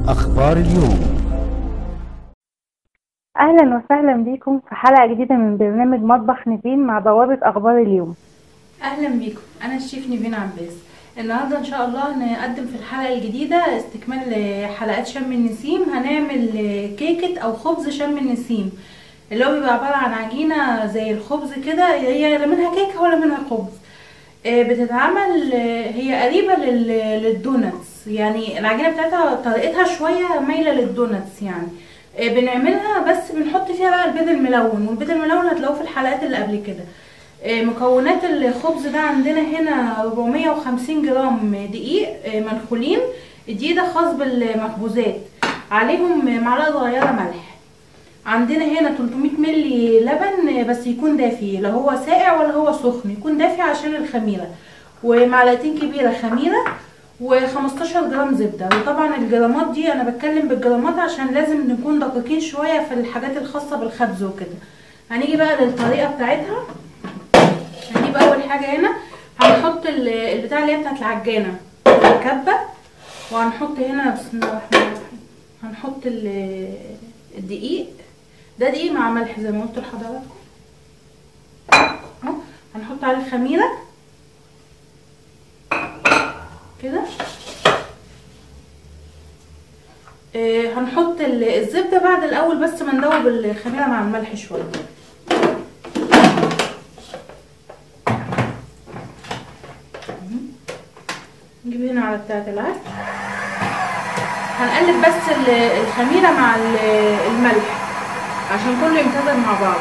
أخبار اليوم أهلا وسهلا بيكم في حلقة جديدة من برنامج مطبخ نيفين مع بوابة أخبار اليوم اهلا بيكم انا الشيف نيفين عباس النهارده ان شاء الله هنقدم في الحلقه الجديده استكمال حلقات شم النسيم هنعمل كيكه او خبز شم النسيم اللي هو بيبقى عباره عن عجينه زي الخبز كده هي لا منها كيكه ولا منها خبز آه، بتتعمل آه، هي قريبه لل- للدوناتس يعني العجينه بتاعتها طريقتها شويه مايله للدوناتس يعني آه، بنعملها بس بنحط فيها بقى البيض الملون والبيض الملون هتلاقوه في الحلقات اللي قبل كده آه، مكونات الخبز ده عندنا هنا 450 جرام دقيق آه، منخولين الدقيق ده خاص بالمخبوزات عليهم معلقه صغيره ملح عندنا هنا 300 ملي لبن آه، بس يكون دافي لا هو ساقع ولا هو سخن يكون دافي عشان الخميره ومعلقتين كبيره خميره و15 جرام زبده وطبعا الجرامات دي انا بتكلم بالجرامات عشان لازم نكون دقيقين شويه في الحاجات الخاصه بالخبز وكده هنيجي بقى للطريقه بتاعتها هنجيب اول حاجه هنا هنحط ال- البتاع اللي هي بتاعت العجانه في الكبه وهنحط هنا بسم الله الرحمن الرحيم هنحط ال- الدقيق ده دقيق مع ملح زي ما قلت لحضراتكم اهو هنحط عليه الخميره كده آه، هنحط ال- الزبده بعد الاول بس ما ندوب الخميره مع الملح شويه نجيب هنا على بتاعة العجن هنقلب بس ال- الخميرة مع ال- الملح عشان كله يمتزج مع بعض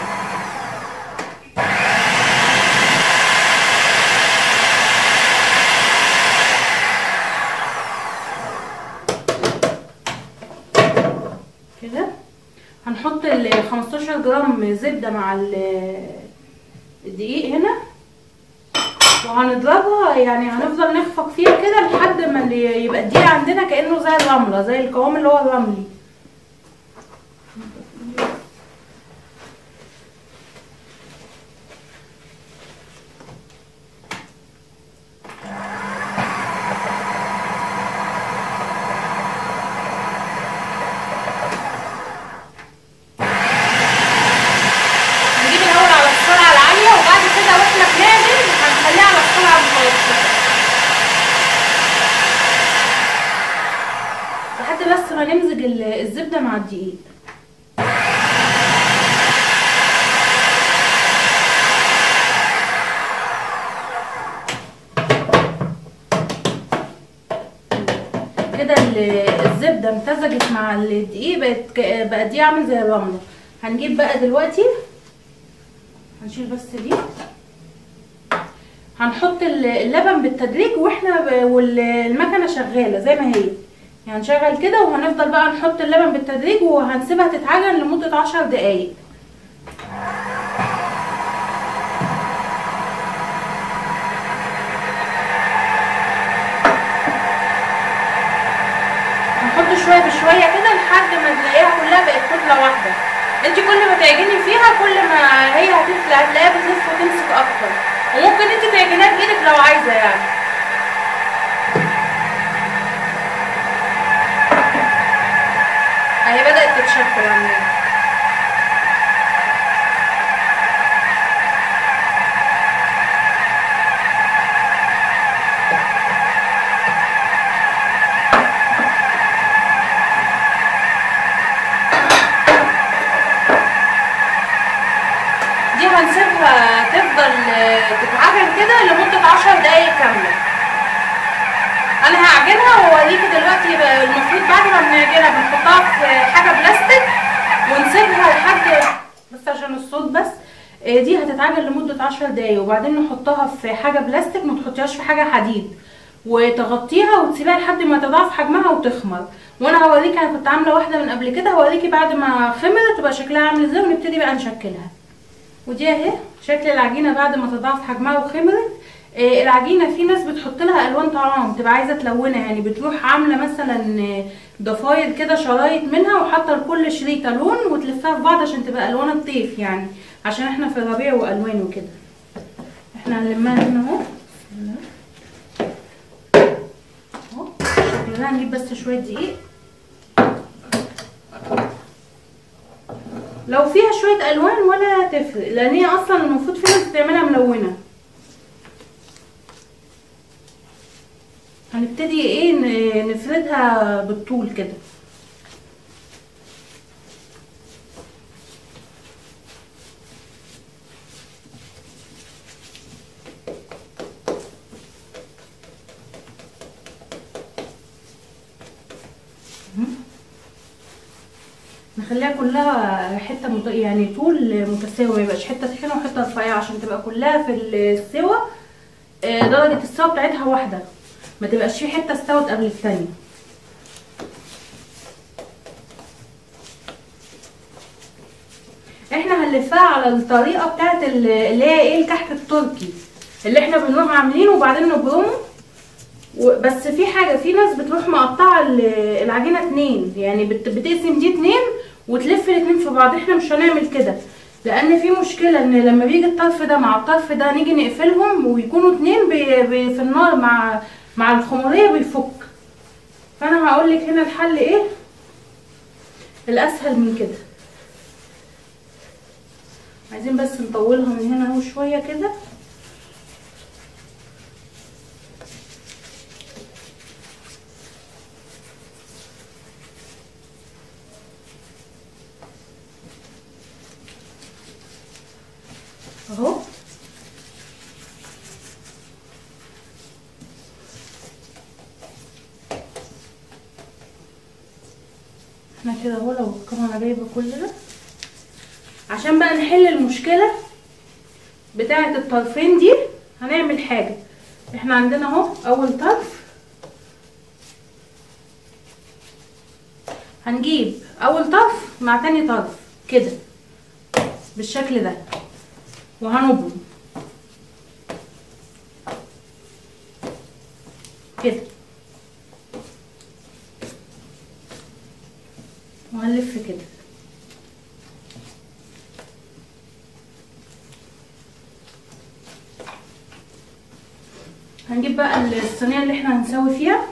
كده هنحط ال 15 جرام زبدة مع ال- الدقيق هنا وهنضربها يعني هنفضل نخفق فيها كده لحد ما اللي يبقى الدقيق عندنا كأنه زي الرملة زي القوام اللي هو الرملي هنجيب الاول على السرعه العاليه وبعد كده واحنا بنعمل هنخليها على السرعه المتوسطه لحد بس ما نمزج ال- الزبده مع الدقيق كده ال- الزبده امتزجت مع الدقيق بقت ك- بقى دي عامل زي الرمله هنجيب بقى دلوقتي هنشيل بس دي هنحط ال- اللبن بالتدريج واحنا ب- والمكنه شغاله زي ما هي يعني هنشغل كده وهنفضل بقى نحط اللبن بالتدريج وهنسيبها تتعجن لمده عشر دقايق هنحط شويه بشويه كده لحد ما تلاقيها كلها بقت كتله واحده انت كل ما تعجني فيها كل ما هي هتطلع هتلاقيها بتلف وتمسك اكتر وممكن انت تعجنيها بايدك لو عايزه يعني اهي بدات تتشكل عندنا دي هنسيبها تفضل آه، تتعجن كده لمدة عشر دقايق كاملة انا هعجنها واوريكي دلوقتي بقى المفروض بعد ما بنعجنها بنحطها في حاجة بلاستيك ونسيبها لحد بس عشان الصوت بس آه، دي هتتعجن لمدة عشر دقايق وبعدين نحطها في حاجة بلاستيك ما تحطيهاش في حاجة حديد وتغطيها وتسيبها لحد ما تضاعف حجمها وتخمر وانا هوريكي انا كنت عامله واحده من قبل كده هوريكي بعد ما خمرت تبقى شكلها عامل ازاي ونبتدي بقى نشكلها ودي اهي شكل العجينه بعد ما تضاعف حجمها وخمرت آه، العجينه في ناس بتحط لها الوان طعام تبقى عايزه تلونها يعني بتروح عامله مثلا آه، ضفاير كده شرايط منها وحاطه لكل شريطه لون وتلفها في بعض عشان تبقى الوان الطيف يعني عشان احنا في الربيع والوان وكده احنا هنلمها هنا اهو بسم الله. اهو شكلها هنجيب بس شويه دقيق لو فيها شويه الوان ولا تفرق لان هي اصلا المفروض في ناس بتعملها ملونه هنبتدي ايه ن- نفردها بالطول كده نخليها كلها حته مت... يعني طول متساوي ما يبقاش حته تخينه وحته رفيعه عشان تبقى كلها في السوا آه، درجه السوا بتاعتها واحده ما تبقاش في حته استوت قبل الثانيه احنا هنلفها على الطريقه بتاعت ال- اللي هي ايه الكحك التركي اللي احنا بنروح عاملينه وبعدين نبرمه و- بس في حاجه في ناس بتروح مقطعه ال- العجينه اتنين يعني بت- بتقسم دي اتنين وتلف الاتنين في بعض احنا مش هنعمل كده لان في مشكله ان لما بيجي الطرف ده مع الطرف ده نيجي نقفلهم ويكونوا اتنين بي بي في النار مع مع الخمريه بيفك فانا هقول لك هنا الحل ايه الاسهل من كده عايزين بس نطولها من هنا اهو شويه كده اهو احنا كده اهو لو الكاميرا جايبه كل ده عشان بقى نحل المشكله بتاعه الطرفين دي هنعمل حاجه احنا عندنا اهو اول طرف هنجيب اول طرف مع تاني طرف كده بالشكل ده وهنبرم كده وهنلف كده هنجيب بقى الصينيه اللي احنا هنسوي فيها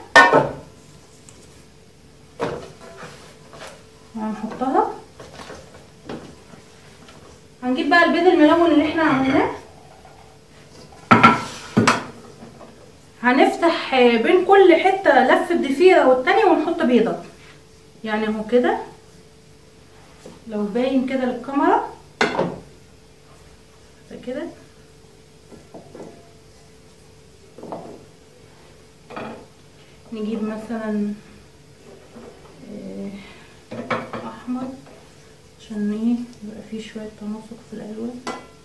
وهنحطها هنجيب بقى البيض الملون اللي احنا عملناه هنفتح بين كل حته لفه ضفيره والتانيه ونحط بيضه يعني اهو كده لو باين كده للكاميرا كده نجيب مثلا آه، احمر عشان ايه يبقى فيه شويه تناسق في الالوان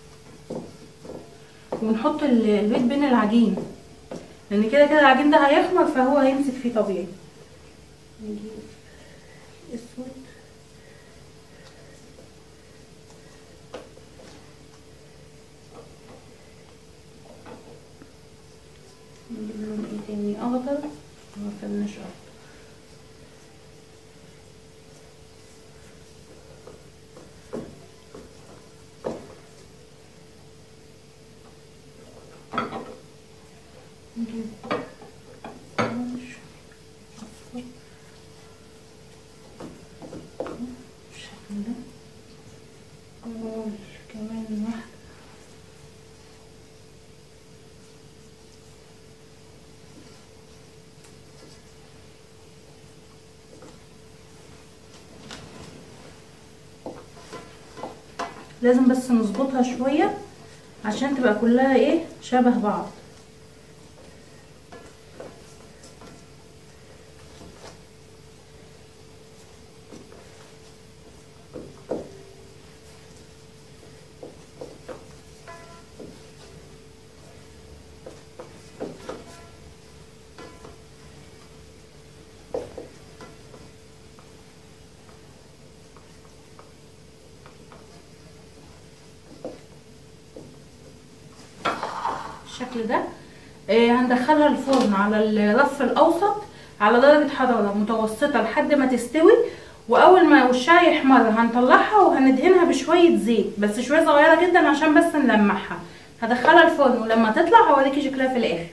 ونحط ال- البيض بين العجين لان كده كده العجين ده هيخمر فهو هيمسك فيه طبيعي نجيب اسود نجيب لون ايه تاني اخضر ما كناش اخضر نجيب اورنج اصفر بالشكل ده ونقول كمان واحدة لازم بس نظبطها شوية عشان تبقى كلها ايه شبه بعض بالشكل ده آه، هندخلها الفرن على الرف الاوسط على درجة حرارة متوسطة لحد ما تستوي واول ما وشها يحمر هنطلعها وهندهنها بشوية زيت بس شوية صغيرة جدا عشان بس نلمعها هدخلها الفرن ولما تطلع هوريكي شكلها في الاخر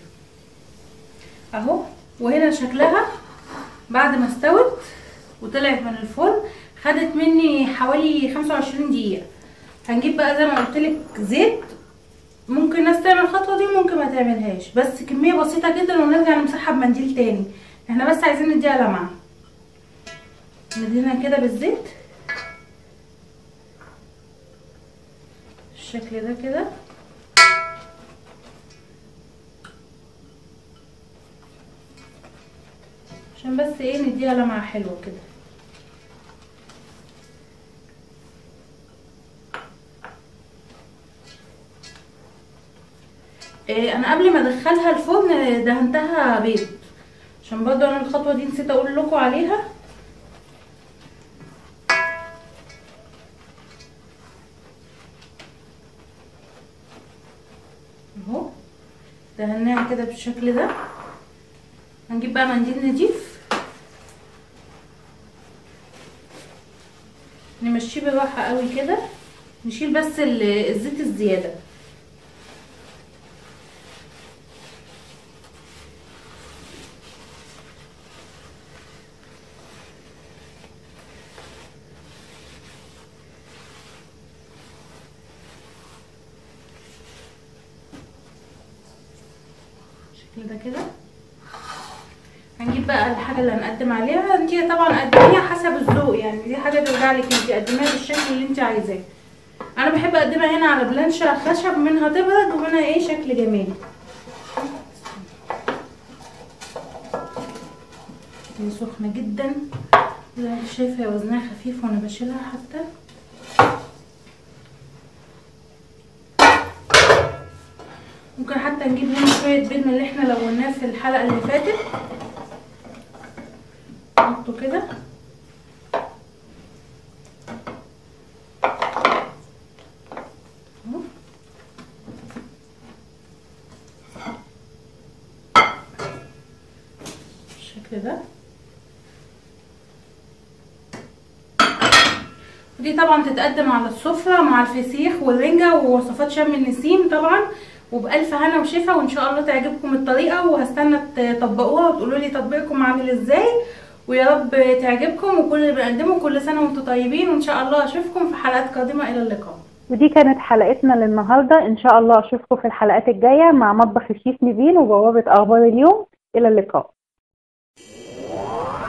اهو وهنا شكلها بعد ما استوت وطلعت من الفرن خدت مني حوالي 25 دقيقة هنجيب بقى زي ما قلت لك زيت ممكن ناس تعمل الخطوة دي ممكن ما تعملهاش بس كمية بسيطة جدا ونرجع نمسحها بمنديل تاني احنا بس عايزين نديها لمعة ندهنها كده بالزيت بالشكل ده كده عشان بس ايه نديها لمعة حلوة كده إيه انا قبل ما ادخلها الفرن دهنتها بيض عشان برضه انا الخطوه دي نسيت اقول لكم عليها اهو دهناها كده بالشكل ده هنجيب بقى منديل نضيف نمشيه بالراحه قوي كده نشيل بس الزيت الزياده كده كده هنجيب بقى الحاجه اللي هنقدم عليها انت طبعا قدميها حسب الذوق يعني دي حاجه ترجع لك انت قدميها بالشكل اللي انت عايزاه انا بحب اقدمها هنا على بلانشه خشب منها تبرد ومنها ايه شكل جمالي هي سخنه جدا زي ما انت شايفه وزنها خفيف وانا بشيلها حتى ممكن حتى نجيب هنا شوية بيض من اللي احنا لوناه في الحلقة اللي فاتت نحطه كده بالشكل ده ودي طبعا تتقدم على السفرة مع الفسيخ والرنجة ووصفات شم النسيم طبعا وبألف هنا وشفا وإن شاء الله تعجبكم الطريقة وهستنى تطبقوها وتقولوا لي تطبيقكم عامل ازاي ويا رب تعجبكم وكل اللي بنقدمه كل سنة وانتم طيبين وإن شاء الله أشوفكم في حلقات قادمة إلى اللقاء ودي كانت حلقتنا للنهارده ان شاء الله اشوفكم في الحلقات الجايه مع مطبخ الشيف نيفين وبوابه اخبار اليوم الى اللقاء